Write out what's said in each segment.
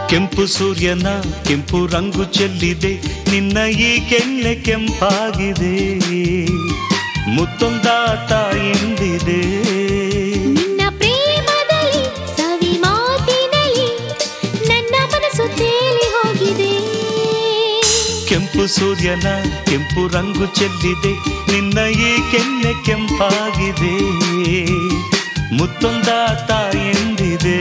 ಕೆಂಪು ಸೂರ್ಯನ ಕೆಂಪು ರಂಗು ಚೆಲ್ಲಿದೆ ನಿನ್ನ ಈ ಕೆನ್ನೆ ಕೆಂಪಾಗಿದೆ ಮುತ್ತೊಂದ ತಾಯಿಂದಿದೆ ನಿನ್ನ ಪ್ರೇಮದಲ್ಲಿ ಸವಿ ಮಾತಿನಲ್ಲಿ ನನ್ನ ಮನಸ್ಸು ತೇಲಿ ಹೋಗಿದೆ ಕೆಂಪು ಸೂರ್ಯನ ಕೆಂಪು ರಂಗು ಚೆಲ್ಲಿದೆ ನಿನ್ನ ಈ ಕೆನ್ನೆ ಕೆಂಪಾಗಿದೆ ಮುತ್ತೊಂದ ತಾಯಿಂದಿದೆ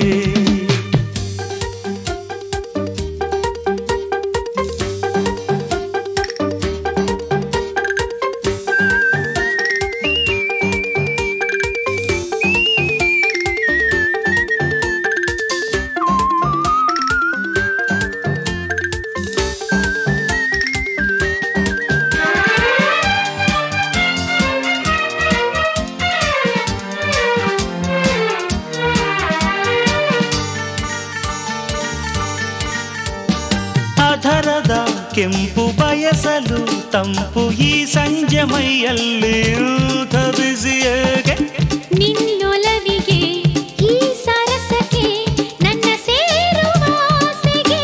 ಅಧರದ ಕೆಂಪು ಬಯಸಲು ತಂಪು ಈ ಸಂಜೆ ಮೈಯಲ್ಲಿ ಬಿಸಿಯಗೆ ನಿನ್ನೊಲವಿಗೆ ಈ ಸರಸಕ್ಕೆ ನನ್ನ ಸೇರುವ ಆಸೆಗೆ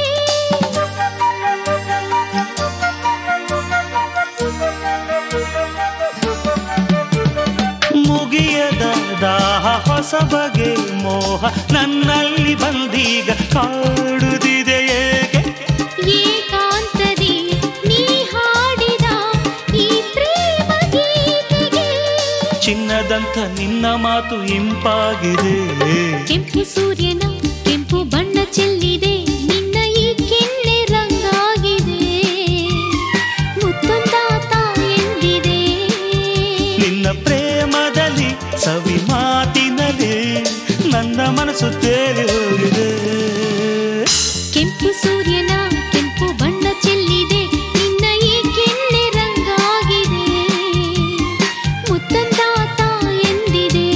ಮುಗಿಯದ ದಾಹ ಹೊಸ ಬಗೆ ಮೋಹ ನನ್ನಲ್ಲಿ ಬಂದೀಗ ಕಾಡುತ್ತಿದೆ ಏಕೆ ಏಕಾಂತದಿ ನೀ ಹಾಡಿದ ಈ ಪ್ರೇಮ ಗೀತೆಗೆ ಚಿನ್ನದಂಥ ನಿನ್ನ ಮಾತು ಇಂಪಾಗಿದೆ ಕೆಂಪು ಸೂರ್ಯನ ಕೆಂಪು ಬಣ್ಣ ಚೆಲ್ಲಿದೆ ನಿನ್ನ ಈ ಕೆನ್ನೆ ರಂಗಾಗಿದೆ ಮುತ್ತೊಂದ ತಾಯೆಂದಿದೆ ನಿನ್ನ ಪ್ರೇಮದಲ್ಲಿ ಸವಿ ಮಾತಿನಲ್ಲಿ ನನ್ನ ಮನಸ್ಸು ತೇಲಿ ಹೋಗಿದೆ ಕೆಂಪು ಸೂರ್ಯನ ಕೆಂಪು ಬಣ್ಣ ಚೆಲ್ಲಿದೆ ನಿನ್ನ ಈ ಕೆನ್ನೆ ರಂಗಾಗಿದೆ ಮುತ್ತೊಂದ ತಾಯೆಂದಿದೆ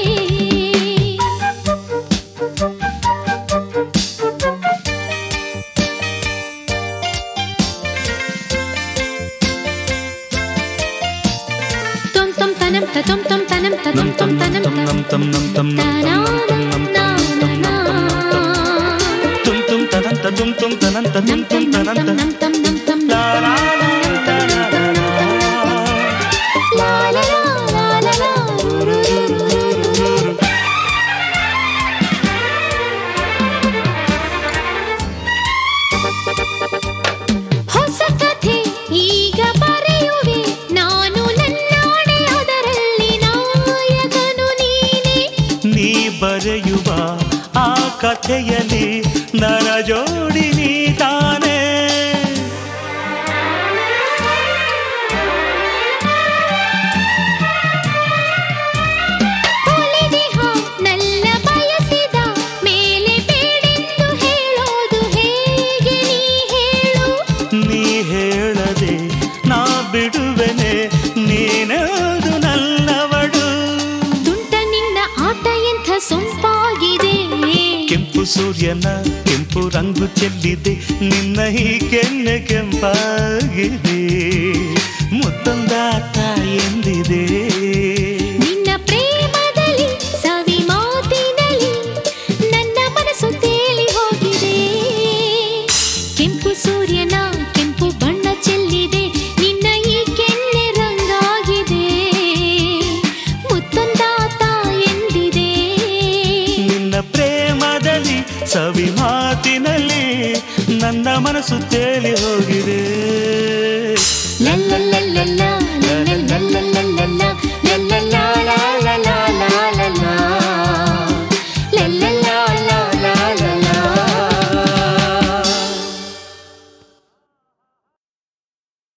tom tom tanam ta tom tom tanam ta tom tom tanam ta ನಮ್ ತಮ್ ನಮ್ ತಮ್ ನಮ್ ತಮ್ ನಮ್ ತಮ್ ನಮ್ ತಮ್ ನಮ್ ತಮ್ ನಮ್ ತಮ್ ತುಮ್ ತುಮ್ ತನಂತ ತುಮ್ ತುಮ್ ತನಂತ ತುಮ್ ತುಮ್ ತನಂತ ಲಾ ಲಾ ಲಾ ಲಾ ಲಾ ಲಾ ಲಾ. ಹೊಸ ಕಥೆ ಈಗ ಬರೆಯುವೆ ನಾನು ನನ್ನಾಡೆ ಅದರಲ್ಲಿ ನಾಯಕನು ನೀನೆ ನೀ ಬರೆಯುವ ಆ ಕಥೆಯಲ್ಲಿ ನರ ಜೋಡಿ ನೀ ತಾನೇ ಒಲಿದಿಹ ನಲ್ಲ ಬಯಸಿದ ಮೇಲೆ ಬೇಡೆಂದು ಹೇಳೋದು ಹೇಗೆ ನೀ ಹೇಳು ನೀ ಹೇಳದೆ ನಾ ಬಿಡುವೆನೆ ನೀನದು ನಲ್ಲವಡು ತುಂಟ ನಿನ್ನ ಆಟ ಎಂಥ ಸೊಂಪಾಗಿದೆ ಕೆಂಪು ಸೂರ್ಯನ ಕೆಂಪು ರಂಗು ಚೆಲ್ಲಿದೆ ನಿನ್ನ ಈ ಕೆನ್ನೆ ಕೆಂಪಾಗಿದೆ ಮುತ್ತೊಂದ ತಾಯೆಂದಿದೆ ನಿನ್ನ ಪ್ರೇಮದಲ್ಲಿ ಸವಿ ಮಾತಿನಲ್ಲಿ ನನ್ನ ಮನಸ್ಸು ತೇಲಿ ಹೋಗಿದೆ ಕೆಂಪು ಸೂರ್ಯನ ಕೆಂಪು ಬಣ್ಣ ಚೆಲ್ಲಿದೆ ನಿನ್ನ ಈ ಕೆನ್ನೆ ರಂಗಾಗಿದೆ ಮುತ್ತೊಂದ ತಾಯೆಂದಿದೆ ನಿನ್ನ ಪ್ರೇಮದಲ್ಲಿ ಸವಿ ಮಾತಿನಲ್ಲಿ ನನ್ನ ಮನಸ್ಸು ತೇಲಿ ಹೋಗಿದೆ ಲಲ್ಲಲ್ಲಲ್ಲ